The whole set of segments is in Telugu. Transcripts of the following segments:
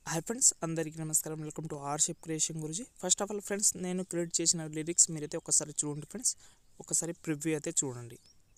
హాయ్ ఫ్రెండ్స్ అందరికీ నమస్కారం వెల్కమ్ టు ఆర్షిప్ క్రియేషన్ గురించి ఫస్ట్ ఆఫ్ ఆల్ ఫ్రెండ్స్ నేను క్రియేట్ చేసిన లిరిక్స్ మీరైతే ఒకసారి చూడండి ఫ్రెండ్స్ ఒకసారి ప్రివ్యూ అయితే చూడండి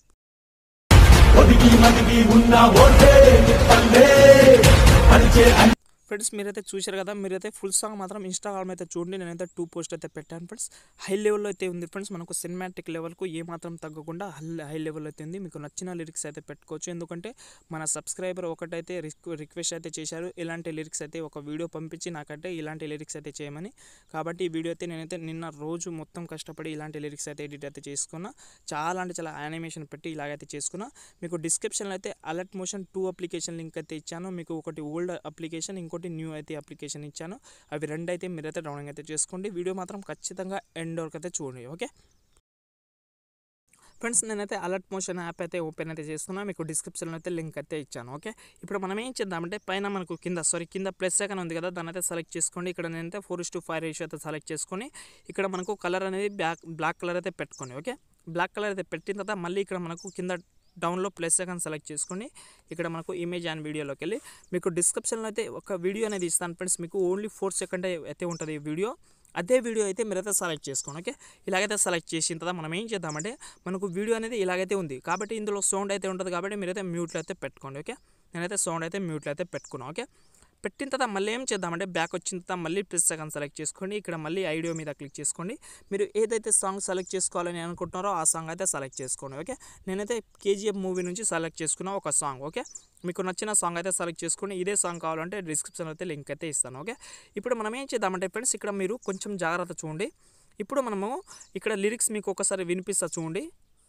ఒదిగి మదిగి ఉన్న ఓటే పల్లె అరిచే ఫ్రెండ్స్ మీరైతే చూశారు కదా మీరైతే ఫుల్ సాంగ్ మాత్రం ఇన్స్టాగ్రామ్ అయితే చూడండి నేనైతే టూ పోస్ట్ అయితే పెట్టాను ఫ్రెండ్స్ హై లెవెల్లో అయితే ఉంది ఫ్రెండ్స్ మనకు సినిమాటిక్ లెవెల్కు ఏ మాత్రం తగ్గకుండా హై లెవెల్ అయితే ఉంది మీకు నచ్చిన లిరిక్స్ అయితే పెట్టుకోవచ్చు ఎందుకంటే మన సబ్స్క్రైబర్ ఒకటైతే రిక్వెస్ట్ అయితే చేశారు ఇలాంటి లిరిక్స్ అయితే ఒక వీడియో పంపించి నాకంటే ఇలాంటి లిరిక్స్ అయితే చేయమని కాబట్టి ఈ వీడియో అయితే నేనైతే నిన్న రోజు మొత్తం కష్టపడి ఇలాంటి లిరిక్స్ అయితే ఎడిట్ అయితే చేసుకున్నా చాలా అంటే చాలా యానిమేషన్ పెట్టి ఇలాగైతే చేసుకున్నా మీకు డిస్క్రిప్షన్లో అయితే Alight Motion two application link అయితే ఇచ్చాను మీకు ఒకటి ఓల్డ్ అప్లికేషన్ ఇంకోటి న్యూ అయితే అప్లికేషన్ ఇచ్చాను అవి రెండు అయితే మీరైతే డౌన్లోడ్ అయితే చేసుకోండి వీడియో మాత్రం ఖచ్చితంగా ఎండ్ వరకు అయితే చూడండి ఓకే ఫ్రెండ్స్ నేనైతే అలర్ట్ మోషన్ యాప్ అయితే ఓపెన్ అయితే చేస్తున్నా మీకు డిస్క్రిప్షన్లో అయితే లింక్ అయితే ఇచ్చాను ఓకే ఇప్పుడు మనం ఏం చేద్దామంటే పైన మనకు కింద సారీ కింద ప్లస్ సెకండ్ ఉంది కదా దాన్ని అయితే సెలెక్ట్ చేసుకోండి ఇక్కడ నేనైతే ఫోర్ టు ఫైవ్ రేషియో అయితే సెలెక్ట్ చేసుకొని ఇక్కడ మనకు కలర్ అనేది బ్లాక్ బ్లాక్ కలర్ అయితే పెట్టుకోండి ఓకే బ్లాక్ కలర్ అయితే పెట్టిన తర్వాత మళ్ళీ ఇక్కడ మనకు కింద డౌన్లో ప్లస్ సెకండ్ సెలెక్ట్ చేసుకొని ఇక్కడ మనకు ఇమేజ్ అండ్ వీడియోలోకి వెళ్ళి మీకు డిస్క్రిప్షన్లో అయితే ఒక వీడియో అనేది ఇస్తాను ఫ్రెండ్స్ మీకు ఓన్లీ ఫోర్ సెకండ్ అయితే ఉంటుంది ఈ వీడియో అదే వీడియో అయితే మీరైతే సెలెక్ట్ చేసుకోండి ఓకే ఇలాగైతే సెలెక్ట్ చేసిన తర్వాత మనం ఏం చేద్దామంటే మనకు వీడియో అనేది ఇలాగైతే ఉంది కాబట్టి ఇందులో సౌండ్ అయితే ఉంటుంది కాబట్టి మీరైతే మ్యూట్లో అయితే పెట్టుకోండి ఓకే నేనైతే సౌండ్ అయితే మ్యూట్లో అయితే పెట్టుకున్నాను ఓకే పెట్టిన తర్వాత మళ్ళీ ఏం చేద్దామంటే బ్యాక్ వచ్చిన తర్వాత మళ్ళీ ప్లస్ సెకండ్ సెలెక్ట్ చేసుకోండి ఇక్కడ మళ్ళీ ఐడియో మీద క్లిక్ చేసుకోండి మీరు ఏదైతే సాంగ్ సెలెక్ట్ చేసుకోవాలని అనుకుంటున్నారో ఆ సాంగ్ అయితే సెలెక్ట్ చేసుకోండి ఓకే నేనైతే కేజీఎఫ్ మూవీ నుంచి సెలెక్ట్ చేసుకున్న ఒక సాంగ్ ఓకే మీకు నచ్చిన సాంగ్ అయితే సెలెక్ట్ చేసుకుని ఇదే సాంగ్ కావాలంటే డిస్క్రిప్షన్ అయితే లింక్ అయితే ఇస్తాను ఓకే ఇప్పుడు మనం ఏం చేద్దామంటే ఫ్రెండ్స్ ఇక్కడ మీరు కొంచెం జాగ్రత్త చూడండి ఇప్పుడు మనము ఇక్కడ లిరిక్స్ మీకు ఒకసారి వినిపిస్తా చూడండి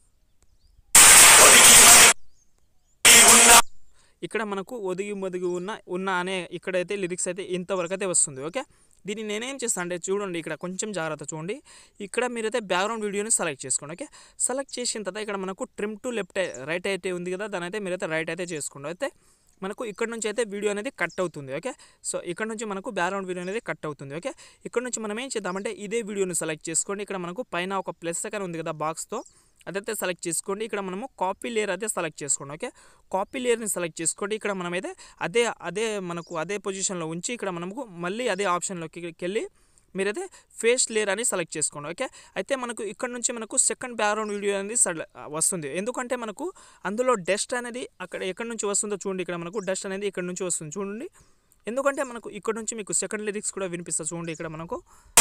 ఇక్కడ మనకు ఒదిగి మొదిగి ఉన్న ఉన్న అనే ఇక్కడైతే లిరిక్స్ అయితే ఇంతవరకు అయితే వస్తుంది ఓకే దీన్ని నేనేం చేస్తాను అంటే చూడండి ఇక్కడ కొంచెం జాగ్రత్త చూడండి ఇక్కడ మీరైతే బ్యాక్గ్రౌండ్ వీడియోని సెలెక్ట్ చేసుకోండి ఓకే సెలెక్ట్ చేసిన తర్వాత ఇక్కడ మనకు ట్రిమ్ టు లెఫ్ట్ రైట్ అయితే ఉంది కదా దాని అయితే మీరైతే రైట్ అయితే చేసుకోండి అయితే మనకు ఇక్కడ నుంచి అయితే వీడియో అనేది కట్ అవుతుంది ఓకే సో ఇక్కడ నుంచి మనకు బ్యాక్గ్రౌండ్ వీడియో అనేది కట్ అవుతుంది ఓకే ఇక్కడ నుంచి మనం ఏం చేద్దామంటే ఇదే వీడియోని సెలెక్ట్ చేసుకోండి ఇక్కడ మనకు పైన ఒక ప్లస్ సెకండ్ ఉంది కదా బాక్స్తో అదైతే సెలెక్ట్ చేసుకోండి ఇక్కడ మనము కాపీ లేయర్ అయితే సెలెక్ట్ చేసుకోండి ఓకే కాపీ లేయర్ని సెలెక్ట్ చేసుకోండి ఇక్కడ మనమైతే అదే అదే మనకు అదే పొజిషన్లో ఉంచి ఇక్కడ మనకు మళ్ళీ అదే ఆప్షన్లోకి వెళ్ళి మీరైతే ఫేస్ లేయర్ అని సెలెక్ట్ చేసుకోండి ఓకే అయితే మనకు ఇక్కడ నుంచి మనకు సెకండ్ బ్యాక్గ్రౌండ్ వీడియో అనేది సడ- వస్తుంది ఎందుకంటే మనకు అందులో డస్ట్ అనేది అక్కడ ఎక్కడి నుంచి వస్తుందో చూడండి ఇక్కడ మనకు డస్ట్ అనేది ఇక్కడ నుంచి వస్తుంది చూడండి ఎందుకంటే మనకు ఇక్కడ నుంచి మీకు సెకండ్ లిరిక్స్ కూడా వినిపిస్తుంది చూడండి ఇక్కడ మనకు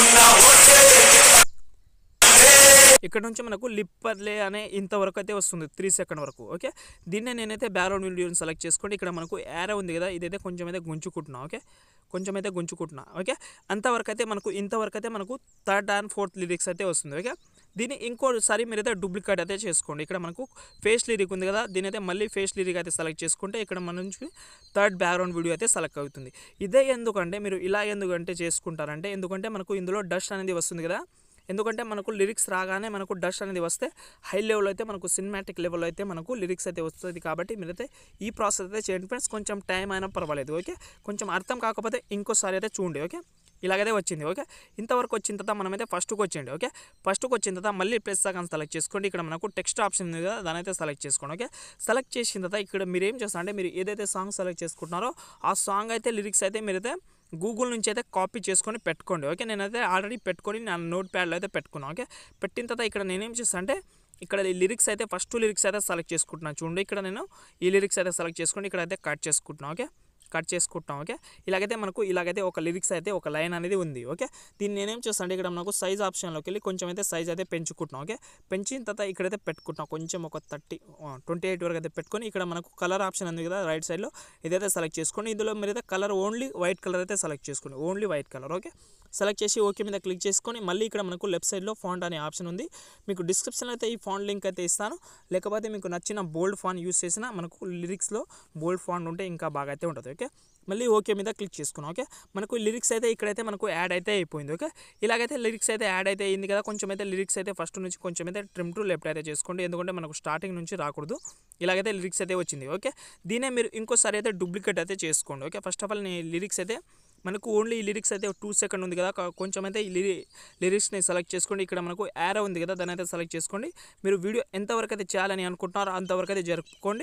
ఇక్కడ నుంచి మనకు లిప్పర్లే అనే ఇంతవరకు అయితే వస్తుంది త్రీ సెకండ్ వరకు ఓకే దీన్నే నేనైతే బ్యాక్గ్రౌండ్ వీడియోని సెలెక్ట్ చేసుకోండి ఇక్కడ మనకు యారో ఉంది కదా ఇదైతే కొంచెం అయితే గుంజుకుంటున్నా ఓకే కొంచెం అయితే గుంజుకుంటున్నా ఓకే అంతవరకు అయితే మనకు ఇంతవరకు అయితే మనకు థర్డ్ అండ్ ఫోర్త్ లిరిక్స్ అయితే వస్తుంది ఓకే దీన్ని ఇంకోసారి మీరైతే డూప్లికేట్ అయితే చేసుకోండి ఇక్కడ మనకు ఫేస్ లిరిక్ ఉంది కదా దీని అయితే మళ్ళీ ఫేస్ లిరిక్ అయితే సెలెక్ట్ చేసుకుంటే ఇక్కడ మన నుంచి థర్డ్ బ్యాక్గ్రౌండ్ వీడియో అయితే సెలెక్ట్ అవుతుంది ఇదే ఎందుకంటే మీరు ఇలా ఎందుకంటే చేసుకుంటారంటే ఎందుకంటే మనకు ఇందులో డస్ట్ అనేది వస్తుంది కదా ఎందుకంటే మనకు లిరిక్స్ రాగానే మనకు డస్ట్ అనేది వస్తే హై లెవెల్ అయితే మనకు సినిమాటిక్ లెవెల్ అయితే మనకు లిరిక్స్ అయితే వస్తుంది కాబట్టి మీరైతే ఈ ప్రాసెస్ అయితే చేయండి ఫ్రెండ్స్ కొంచెం టైం అయినా పర్వాలేదు ఓకే కొంచెం అర్థం కాకపోతే ఇంకోసారి అయితే చూడండి ఓకే ఇలాగైతే వచ్చింది ఓకే ఇంతవరకు వచ్చిన తర్వాత మనమైతే ఫస్ట్కి వచ్చింది ఓకే ఫస్ట్కి వచ్చిన తర్వాత మళ్ళీ ప్లస్ సగం సెలెక్ట్ చేసుకోండి ఇక్కడ మనకు టెక్స్ట్ ఆప్షన్ ఉంది కదా దాని అయితే సెలెక్ట్ చేసుకోండి ఓకే సెలెక్ట్ చేసిన తర్వాత ఇక్కడ మీరు ఏం చేస్తారంటే మీరు ఏదైతే సాంగ్ సెలెక్ట్ చేసుకుంటున్నారో ఆ సాంగ్ అయితే లిరిక్స్ అయితే మీరైతే గూగుల్ నుంచి అయితే కాపీ చేసుకొని పెట్టుకోండి ఓకే నేనైతే ఆల్రెడీ పెట్టుకొని నా నోట్ ప్యాడ్లో అయితే పెట్టుకున్నాను ఓకే పెట్టిన తర్వాత ఇక్కడ నేనేం చేస్తాను అంటే ఇక్కడ ఈ లిరిక్స్ అయితే ఫస్ట్ లిరిక్స్ అయితే సెలెక్ట్ చేసుకుంటున్నాను చూడండి ఇక్కడ నేను ఈ లిరిక్స్ అయితే సెలెక్ట్ చేసుకొని ఇక్కడ అయితే కట్ చేసుకుంటున్నాను ఓకే కట్ చేసుకుంటాం ఓకే ఇలాగైతే మనకు ఇలాగైతే ఒక లిరిక్స్ అయితే ఒక లైన్ అనేది ఉంది ఓకే దీన్ని నేనేం చేస్తాను అంటే ఇక్కడ మనకు సైజ్ ఆప్షన్లోకి వెళ్ళి కొంచెం అయితే సైజ్ అయితే పెంచుకుంటున్నాం ఓకే పెంచిన తర్వాత ఇక్కడైతే పెట్టుకుంటాం కొంచెం ఒక థర్టీ ట్వంటీ ఎయిట్ వరకు అయితే పెట్టుకొని ఇక్కడ మనకు కలర్ ఆప్షన్ ఉంది కదా రైట్ సైడ్లో ఇదైతే సెలెక్ట్ చేసుకొని ఇందులో మీరైతే కలర్ ఓన్లీ వైట్ కలర్ అయితే సెలెక్ట్ చేసుకోండి only white colour okay select చేసి ఓకే మీద క్లిక్ చేసుకొని మళ్ళీ ఇక్కడ మనకు లెఫ్ట్ సైడ్లో ఫాంట్ అనే ఆప్షన్ ఉంది మీకు డిస్క్రిప్షన్లో అయితే ఈ ఫాంట్ లింక్ అయితే ఇస్తాను లేకపోతే మీకు నచ్చిన బోల్డ్ ఫాంట్ యూస్ చేసిన మనకు లిరిక్స్లో బోల్డ్ ఫాంట్ ఉంటే ఇంకా బాగా అయితే ఉంటుంది ఓకే మళ్ళీ ఓకే మీద క్లిక్ చేసుకున్నాం ఓకే మనకు లిరిక్స్ అయితే ఇక్కడైతే మనకు యాడ్ అయితే అయిపోయింది ఓకే ఇలాగైతే లిరిక్స్ అయితే యాడ్ అయితే అయింది కదా కొంచెం అయితే లిరిక్స్ అయితే ఫస్ట్ నుంచి కొంచెం అయితే ట్రిమ్ టు లెఫ్ట్ అయితే చేసుకోండి ఎందుకంటే మనకు స్టార్టింగ్ నుంచి రాకూడదు ఇలాగైతే లిరిక్స్ అయితే వచ్చింది ఓకే దీనే మీరు ఇంకోసారి అయితే డూప్లికేట్ అయితే చేసుకోండి ఓకే ఫస్ట్ ఆఫ్ ఆల్ నేను లిరిక్స్ అయితే మనకు ఓన్లీ ఈ లిరిక్స్ అయితే టూ సెకండ్ ఉంది కదా క- కొంచెం అయితే ఈ లిరి లిరిక్స్ని సెలెక్ట్ చేసుకోండి ఇక్కడ మనకు యారో ఉంది కదా దాన్ని అయితే సెలెక్ట్ చేసుకోండి మీరు వీడియో ఎంతవరకు అయితే చేయాలని అనుకుంటున్నారో అంతవరకు అయితే జరుపుకోండి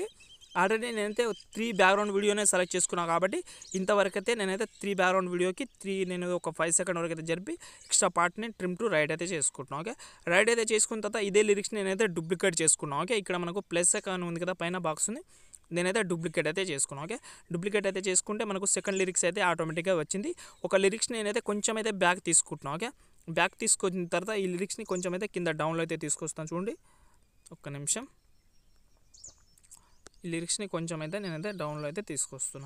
ఆల్రెడీ నేనైతే త్రీ బ్యాక్గ్రౌండ్ వీడియోనే సెలెక్ట్ చేసుకున్నాను కాబట్టి ఇంతవరకు అయితే నేనైతే త్రీ బ్యాక్గ్రౌండ్ వీడియోకి త్రీ నేను ఒక ఫైవ్ సెకండ్ వరకు అయితే జరిపి ఎక్స్ట్రా పార్ట్ని ట్రిమ్ టు రైట్ అయితే చేసుకుంటున్నాను ఓకే రైట్ అయితే చేసుకున్న తర్వాత ఇదే లిరిక్స్ నేనైతే డూప్లికేట్ చేసుకున్నాను ఓకే ఇక్కడ మనకు ప్లస్ అని ఉంది కదా పైన బాక్స్ ఉంది నేనైతే డూప్లికేట్ అయితే చేసుకున్నాను ఓకే డూప్లికేట్ అయితే చేసుకుంటే మనకు సెకండ్ లిరిక్స్ అయితే ఆటోమేటిక్గా వచ్చింది ఒక లిరిక్స్ నేనైతే కొంచెం అయితే బ్యాక్ తీసుకుంటున్నాను ఓకే బ్యాక్ తీసుకొచ్చిన తర్వాత ఈ లిరిక్స్ని కొంచెం అయితే కింద డౌన్లో అయితే తీసుకొస్తాను చూడండి ఒక్క నిమిషం ఈ లిరిక్స్ని కొంచెం అయితే నేనైతే డౌన్లో అయితే తీసుకొస్తున్నా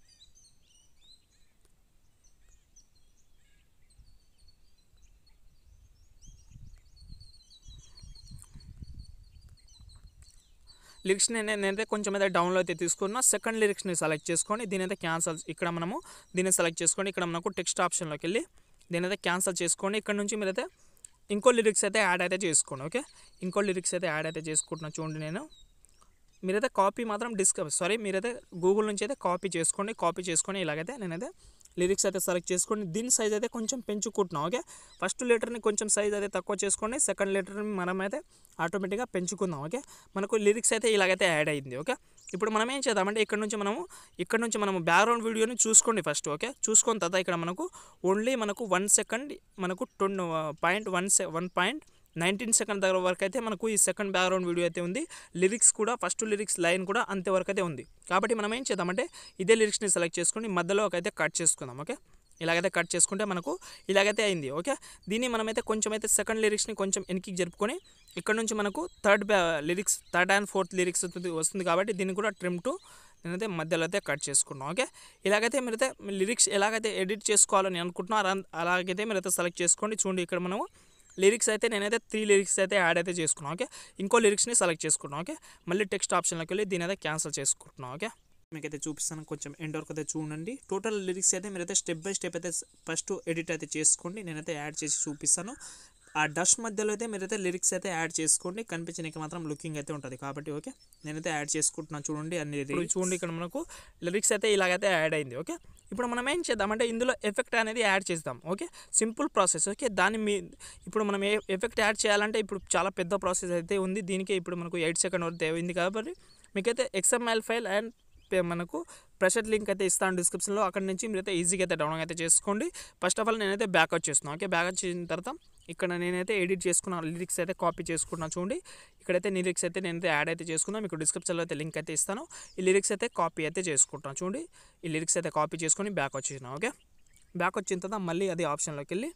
లిరిక్స్ని నేను నేనైతే కొంచెం అయితే డౌన్లో అయితే తీసుకున్నా సెకండ్ లిరిక్స్ని సెలెక్ట్ చేసుకొని దీని అయితే క్యాన్సల్ ఇక్కడ మనము దీన్ని సెలెక్ట్ చేసుకొని ఇక్కడ మనకు టెక్స్ట్ ఆప్షన్లోకి వెళ్ళి దీని అయితే క్యాన్సల్ చేసుకోండి ఇక్కడ నుంచి మీరైతే ఇంకో లిరిక్స్ అయితే యాడ్ అయితే చేసుకోండి ఓకే ఇంకో లిరిక్స్ అయితే యాడ్ అయితే చేసుకుంటున్నా చూడండి నేను మీరైతే కాపీ మాత్రం డిస్కవర్ సారీ మీరైతే గూగుల్ నుంచి అయితే కాపీ చేసుకోండి కాపీ చేసుకొని ఇలాగైతే నేనైతే లిరిక్స్ అయితే సెలెక్ట్ చేసుకొని దీని సైజ్ అయితే కొంచెం పెంచుకుంటున్నాం ఓకే ఫస్ట్ లెటర్ని కొంచెం సైజ్ అయితే తక్కువ చేసుకోండి సెకండ్ లెటర్ని మనమైతే ఆటోమేటిక్గా పెంచుకుందాం ఓకే మనకు లిరిక్స్ అయితే ఇలాగైతే యాడ్ అయింది ఓకే ఇప్పుడు మనం ఏం చేద్దామంటే ఇక్కడ నుంచి మనము ఇక్కడ నుంచి మనము బ్యాక్గ్రౌండ్ వీడియోని చూసుకోండి ఫస్ట్ ఓకే చూసుకున్న తర్వాత ఇక్కడ మనకు ఓన్లీ మనకు వన్ సెకండ్ మనకు టొన్ పాయింట్ వన్ సె వన్ పాయింట్ నైన్టీన్ సెకండ్ దగ్గర వరకు అయితే మనకు ఈ సెకండ్ బ్యాక్గ్రౌండ్ వీడియో అయితే ఉంది లిరిక్స్ కూడా ఫస్ట్ లిరిక్స్ లైన్ కూడా అంతే వరకు అయితే ఉంది కాబట్టి మనం ఏం చేద్దామంటే ఇదే లిరిక్స్ని సెలెక్ట్ చేసుకొని మధ్యలో అయితే కట్ చేసుకుందాం ఓకే ఇలాగైతే కట్ చేసుకుంటే మనకు ఇలాగైతే అయింది ఓకే దీన్ని మనమైతే కొంచెం అయితే సెకండ్ లిరిక్స్ని కొంచెం వెనక్కి జరుపుకొని ఇక్కడ నుంచి మనకు third lyrics third and fourth lyrics వస్తుంది కాబట్టి దీన్ని కూడా ట్రిమ్ టు నేనైతే మధ్యలో అయితే కట్ చేసుకున్నాం ఓకే ఇలాగైతే మీరైతే లిరిక్స్ ఎలాగైతే ఎడిట్ చేసుకోవాలని అనుకుంటున్నారో అలాగైతే మీరైతే సెలెక్ట్ చేసుకోండి చూడండి ఇక్కడ మనము లిరిక్స్ అయితే నేనైతే త్రీ లిరిక్స్ అయితే యాడ్ అయితే చేసుకున్నాను ఓకే ఇంకో లిరిక్స్ని సెలెక్ట్ చేసుకున్నాను ఓకే మళ్ళీ టెక్స్ట్ ఆప్షన్లోకి వెళ్ళి దీని అయితే క్యాన్సిల్ చేసుకుంటున్నాను ఓకే మీకైతే చూపిస్తాను కొంచెం ఎండ్ వరకు అయితే చూడండి టోటల్ లిరిక్స్ అయితే మీరైతే స్టెప్ బై స్టెప్ అయితే ఫస్ట్ ఎడిట్ అయితే చేసుకోండి నేనైతే యాడ్ చేసి చూపిస్తాను ఆ డస్ట్ మధ్యలో అయితే మీరైతే లిరిక్స్ అయితే యాడ్ చేసుకోండి కనిపించడానికి మాత్రం లుకింగ్ అయితే ఉంటుంది కాబట్టి ఓకే నేనైతే యాడ్ చేసుకుంటున్నాను చూడండి అన్ని lyrics. చూడండి ఇక్కడ మనకు లిరిక్స్ అయితే ఇలాగైతే యాడ్ అయింది ఓకే ఇప్పుడు మనం ఏం చేద్దామంటే ఇందులో ఎఫెక్ట్ అనేది యాడ్ చేద్దాం ఓకే సింపుల్ ప్రాసెస్ ఓకే దాన్ని మీ ఇప్పుడు మనం ఏ ఎఫెక్ట్ యాడ్ చేయాలంటే ఇప్పుడు చాలా పెద్ద ప్రాసెస్ అయితే ఉంది దీనికి ఇప్పుడు మనకు ఎయిట్ సెకండ్ వరకు అయింది కాబట్టి మీకైతే ఎక్స్ఎంఎల్ ఫైల్ అండ్ పే- మనకు ప్రెషర్ లింక్ అయితే ఇస్తాను డిస్క్రిప్షన్లో అక్కడ నుంచి మీరైతే ఈజీగా అయితే డౌన్లోడ్ అయితే చేసుకోండి ఫస్ట్ ఆఫ్ ఆల్ నేనైతే బ్యాక్ వచ్చేస్తున్నాను ఓకే బ్యాక్ వచ్చిన తర్వాత ఇక్కడ నేనైతే ఎడిట్ చేసుకున్న లిరిక్స్ అయితే కాపీ చేసుకున్నాను చూడండి ఇక్కడైతే లిరిక్స్ అయితే నేనైతే యాడ్ అయితే చేసుకున్నాను మీకు డిస్క్రిప్షన్లో అయితే లింక్ అయితే ఇస్తాను ఈ లిరిక్స్ అయితే కాపీ అయితే చేసుకుంటాను చూడండి ఈ లిరిక్స్ అయితే కాపీ చేసుకొని బ్యాక్ వచ్చేసిన ఓకే బ్యాక్ వచ్చిన తర్వాత మళ్ళీ అది ఆప్షన్లోకి వెళ్ళి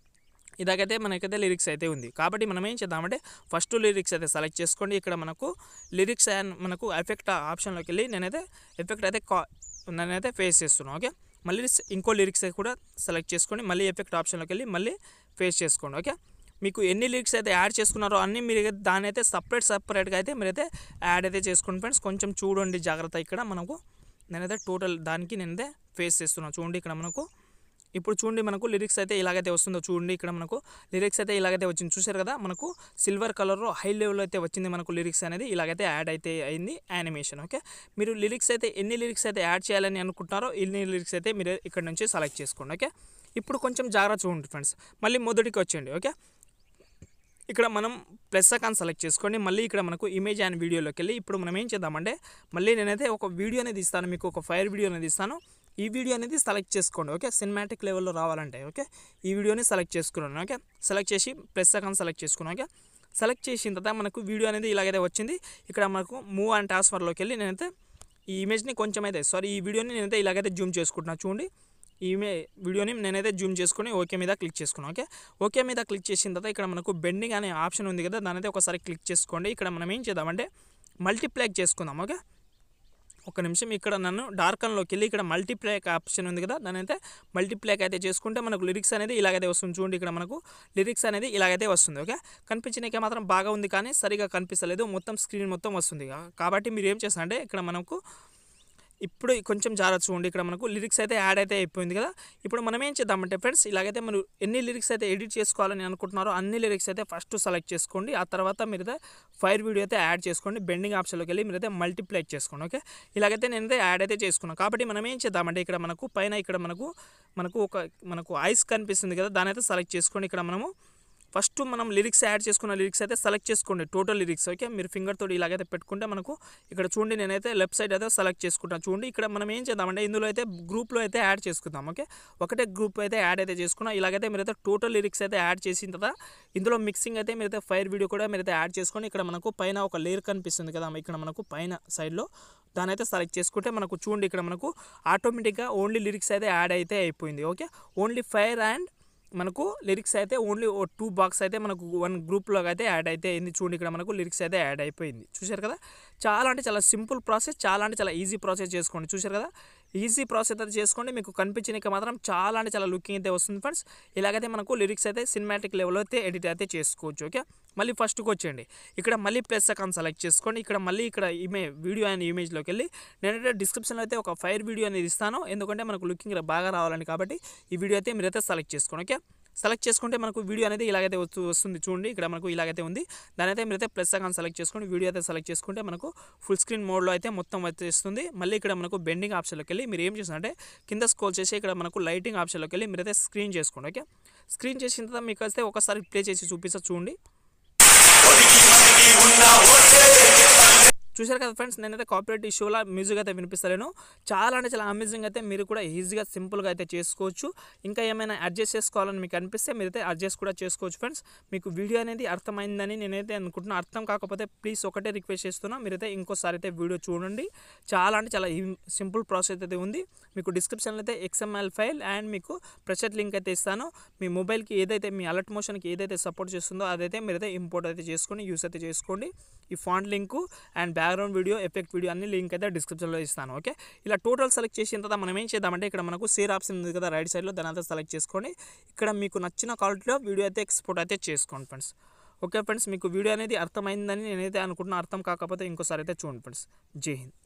ఇలాగైతే మనకైతే లిరిక్స్ అయితే ఉంది కాబట్టి మనం ఏం చేద్దామంటే ఫస్ట్ లిరిక్స్ అయితే సెలెక్ట్ చేసుకోండి ఇక్కడ మనకు లిరిక్స్ అండ్ మనకు ఎఫెక్ట్ ఆప్షన్లోకి వెళ్ళి నేనైతే ఎఫెక్ట్ అయితే కా నేనైతే ఫేస్ చేస్తున్నాను ఓకే మళ్ళీ స్- ఇంకో లిరిక్స్ కూడా సెలెక్ట్ చేసుకొని మళ్ళీ ఎఫెక్ట్ ఆప్షన్లోకి వెళ్ళి మళ్ళీ ఫేస్ చేసుకోండి ఓకే మీకు ఎన్ని లిరిక్స్ అయితే యాడ్ చేసుకున్నారో అన్ని మీరు అయితే దాని అయితే సపరేట్ సపరేట్గా అయితే మీరైతే యాడ్ అయితే చేసుకోండి ఫ్రెండ్స్ కొంచెం చూడండి జాగ్రత్త ఇక్కడ మనకు నేనైతే టోటల్ దానికి నేనైతే ఫేస్ చేస్తున్నాను చూడండి ఇక్కడ మనకు ఇప్పుడు చూడండి మనకు లిరిక్స్ అయితే ఇలాగైతే వస్తుందో చూడండి ఇక్కడ మనకు లిరిక్స్ అయితే ఇలాగైతే వచ్చింది చూశారు కదా మనకు సిల్వర్ కలర్లో హై లెవెల్ అయితే వచ్చింది మనకు లిరిక్స్ అనేది ఇలాగైతే యాడ్ అయితే అయింది యానిమేషన్ ఓకే మీరు లిరిక్స్ అయితే ఎన్ని లిరిక్స్ అయితే యాడ్ చేయాలని అనుకుంటున్నారో ఎన్ని లిరిక్స్ అయితే మీరు ఇక్కడ నుంచి సెలెక్ట్ చేసుకోండి ఓకే ఇప్పుడు కొంచెం జాగ్రత్త చూడండి ఫ్రెండ్స్ మళ్ళీ మొదటికి వచ్చేయండి ఓకే ఇక్కడ మనం ప్లస్ అకాన్ సెలెక్ట్ చేసుకొని మళ్ళీ ఇక్కడ మనకు ఇమేజ్ అండ్ వీడియోలోకి వెళ్ళి ఇప్పుడు మనం ఏం చేద్దామంటే మళ్ళీ నేనైతే ఒక వీడియో అనేది ఇస్తాను మీకు ఒక ఫైర్ వీడియో అనేది ఇస్తాను ఈ వీడియో అనేది సెలెక్ట్ చేసుకోండి ఓకే సినిమాటిక్ లెవెల్లో రావాలంటే ఓకే ఈ వీడియోని సెలెక్ట్ చేసుకున్నాను ఓకే సెలెక్ట్ చేసి ప్లస్ అకాన్ సెలెక్ట్ చేసుకున్నాను ఓకే సెలెక్ట్ చేసిన తర్వాత మనకు వీడియో అనేది ఇలాగైతే వచ్చింది ఇక్కడ మనకు మూవ్ అండ్ ట్రాన్స్ఫర్లోకి వెళ్ళి నేనైతే ఈ ఇమేజ్ని కొంచెం అయితే సారీ ఈ వీడియోని నేనైతే ఇలాగైతే జూమ్ చేసుకుంటున్నాను చూడండి ఈ మే వీడియోని నేనైతే జూమ్ చేసుకొని ఓకే మీద క్లిక్ చేసుకున్నాను ఓకే ఓకే మీద క్లిక్ చేసిన తర్వాత ఇక్కడ మనకు బెండింగ్ అనే ఆప్షన్ ఉంది కదా దాని అయితే ఒకసారి క్లిక్ చేసుకోండి ఇక్కడ మనం ఏం చేద్దామంటే మల్టీప్లై చేసుకుందాం ఓకే ఒక నిమిషం ఇక్కడ నన్ను డార్కన్లోకి వెళ్ళి ఇక్కడ మల్టీప్లేక్ ఆప్షన్ ఉంది కదా దాని అయితే మల్టీప్లేక్ అయితే చేసుకుంటే మనకు లిరిక్స్ అనేది ఇలాగైతే వస్తుంది చూడండి ఇక్కడ మనకు లిరిక్స్ అనేది ఇలాగైతే వస్తుంది ఓకే కనిపించడానికి మాత్రం బాగా ఉంది కానీ సరిగా కనిపిస్తలేదు మొత్తం స్క్రీన్ మొత్తం వస్తుంది కాబట్టి మీరు ఏం చేస్తారంటే ఇక్కడ మనకు ఇప్పుడు కొంచెం జాగ్రత్త చూడండి ఇక్కడ మనకు లిరిక్స్ అయితే యాడ్ అయితే అయిపోయింది కదా ఇప్పుడు మనం ఏం చేద్దామంటే ఫ్రెండ్స్ ఇలాగైతే మీరు ఎన్ని లిరిక్స్ అయితే ఎడిట్ చేసుకోవాలని అనుకుంటున్నారో అన్ని లిరిక్స్ అయితే ఫస్ట్ సెలెక్ట్ చేసుకోండి ఆ తర్వాత మీరైతే ఫైర్ వీడియో అయితే యాడ్ చేసుకోండి బెండింగ్ ఆప్షన్లోకి వెళ్ళి మీరైతే మల్టిప్లై చేసుకోండి ఓకే ఇలాగైతే నేనైతే యాడ్ అయితే చేసుకున్నాను కాబట్టి మనం ఏం చేద్దామంటే ఇక్కడ మనకు పైన ఇక్కడ మనకు మనకు ఒక మనకు ఐస్ కనిపిస్తుంది కదా దాని అయితే సెలెక్ట్ చేసుకోండి ఇక్కడ మనము ఫస్ట్ మనం లిరిక్స్ యాడ్ చేసుకున్న లిరిక్స్ అయితే సెలెక్ట్ చేసుకోండి టోటల్ లిరిక్స్ ఓకే మీరు ఫింగర్ తోటి ఇలాగైతే పెట్టుకుంటే మనకు ఇక్కడ చూడండి నేనైతే లెఫ్ట్ సైడ్ అయితే సెలెక్ట్ చేసుకుంటాను చూడండి ఇక్కడ మనం ఏం చేద్దామంటే ఇందులో అయితే గ్రూప్లో అయితే యాడ్ చేసుకుందాం ఓకే ఒకటే గ్రూప్ అయితే యాడ్ అయితే చేసుకున్నాం ఇలాగైతే మీరైతే టోటల్ లిరిక్స్ అయితే యాడ్ చేసిన తర్వాత ఇందులో మిక్సింగ్ అయితే మీరైతే ఫైర్ వీడియో కూడా మీరైతే యాడ్ చేసుకొని ఇక్కడ మనకు పైన ఒక లేయర్ కనిపిస్తుంది కదా ఇక్కడ మనకు పైన సైడ్లో దాని అయితే సెలెక్ట్ చేసుకుంటే మనకు చూడండి ఇక్కడ మనకు ఆటోమేటిక్గా ఓన్లీ లిరిక్స్ అయితే యాడ్ అయితే అయిపోయింది ఓకే ఓన్లీ ఫైర్ అండ్ మనకు లిరిక్స్ అయితే ఓన్లీ ఓ టూ బాక్స్ అయితే మనకు వన్ గ్రూప్లో అయితే యాడ్ అయితే అయింది చూడండి ఇక్కడ మనకు లిరిక్స్ అయితే యాడ్ అయిపోయింది చూశారు కదా చాలా అంటే చాలా సింపుల్ ప్రాసెస్ చాలా అంటే చాలా ఈజీ ప్రాసెస్ చేసుకోండి చూశారు కదా ఈజీ ప్రాసెస్ అయితే చేసుకోండి మీకు కనిపించినక మాత్రం చాలా అంటే చాలా లుకింగ్ అయితే వస్తుంది ఫ్రెండ్స్ ఇలాగైతే మనకు లిరిక్స్ అయితే సినిమాటిక్ లెవెల్లో అయితే ఎడిట్ అయితే చేసుకోవచ్చు ఓకే మళ్ళీ ఫస్ట్కి వచ్చేయండి ఇక్కడ మళ్ళీ ప్లస్ అకౌంట్ సెలెక్ట్ చేసుకోండి ఇక్కడ మళ్ళీ ఇక్కడ ఇమే వీడియో అండ్ ఇమేజ్లోకి వెళ్ళి నేనైతే డిస్క్రిప్షన్లో అయితే ఒక ఫైర్ వీడియో అనేది ఇస్తాను ఎందుకంటే మనకు లుకింగ్ బాగా రావాలని కాబట్టి ఈ వీడియో అయితే మీరైతే సెలెక్ట్ చేసుకోండి ఓకే సెలెక్ట్ చేసుకుంటే మనకు వీడియో అనేది ఇలాగైతే వస్తు వస్తుంది చూడండి ఇక్కడ మనకు ఇలాగైతే ఉంది దాని అయితే మీరైతే ప్లస్ అకౌంట్ సెలెక్ట్ చేసుకోండి వీడియో అయితే సెలెక్ట్ చేసుకుంటే మనకు ఫుల్ స్క్రీన్ మోడ్లో అయితే మొత్తం వచ్చేస్తుంది మళ్ళీ ఇక్కడ మనకు బెండింగ్ ఆప్షన్లోకి వెళ్ళి మీరు ఏం చేస్తారంటే కింద స్కోల్ చేసి ఇక్కడ మనకు లైటింగ్ ఆప్షన్లోకి వెళ్ళి మీరైతే స్క్రీన్ చేసుకోండి ఓకే స్క్రీన్ చేసిన తర్వాత మీకు అయితే ఒకసారి ప్లే చేసి చూపిస్తా చూడండి చూశారు కదా ఫ్రెండ్స్ నేనైతే కాపీరైట్ ఇష్యూలా మ్యూజిక్ అయితే వినిపిస్తలేను చాలా అంటే చాలా అమేజింగ్ అయితే మీరు కూడా ఈజీగా సింపుల్గా అయితే చేసుకోవచ్చు ఇంకా ఏమైనా అడ్జస్ట్ చేసుకోవాలని మీకు అనిపిస్తే మీరైతే అడ్జస్ట్ కూడా చేసుకోవచ్చు ఫ్రెండ్స్ మీకు వీడియో అనేది అర్థమైందని నేనైతే అనుకుంటున్నా అర్థం కాకపోతే ప్లీజ్ ఒకటే రిక్వెస్ట్ చేస్తున్నా మీరైతే ఇంకోసారి అయితే వీడియో చూడండి చాలా అంటే చాలా సింపుల్ ప్రాసెస్ అయితే ఉంది మీకు డిస్క్రిప్షన్లో అయితే ఎక్స్ఎంఎల్ ఫైల్ అండ్ మీకు ప్రెషర్ లింక్ అయితే ఇస్తాను మీ మొబైల్కి ఏదైతే మీ అలర్ట్ మోషన్కి ఏదైతే సపోర్ట్ చేస్తుందో అదైతే మీరైతే ఇంపోర్ట్ అయితే చేసుకొని యూస్ అయితే చేసుకోండి ఈ font link and background video effect video అన్ని లింక్ అయితే డిస్క్రిప్షన్లో ఇస్తాను ఓకే ఇలా టోటల్ సెలెక్ట్ చేసిన తర్వాత మనం ఏం చేద్దామంటే ఇక్కడ మనకు సేర్ ఆప్షన్ ఉంది కదా రైట్ సైడ్లో దాని అయితే సెలెక్ట్ చేసుకోండి ఇక్కడ మీకు నచ్చిన క్వాలిటీలో వీడియో అయితే ఎక్స్పోర్ట్ అయితే చేసుకోండి ఫ్రెండ్స్ ఓకే ఫ్రెండ్స్ మీకు వీడియో అనేది అర్థమైందని నేనైతే అనుకుంటున్నా అర్థం కాకపోతే ఇంకోసారి అయితే చూడండి ఫ్రెండ్స్ జై హింద్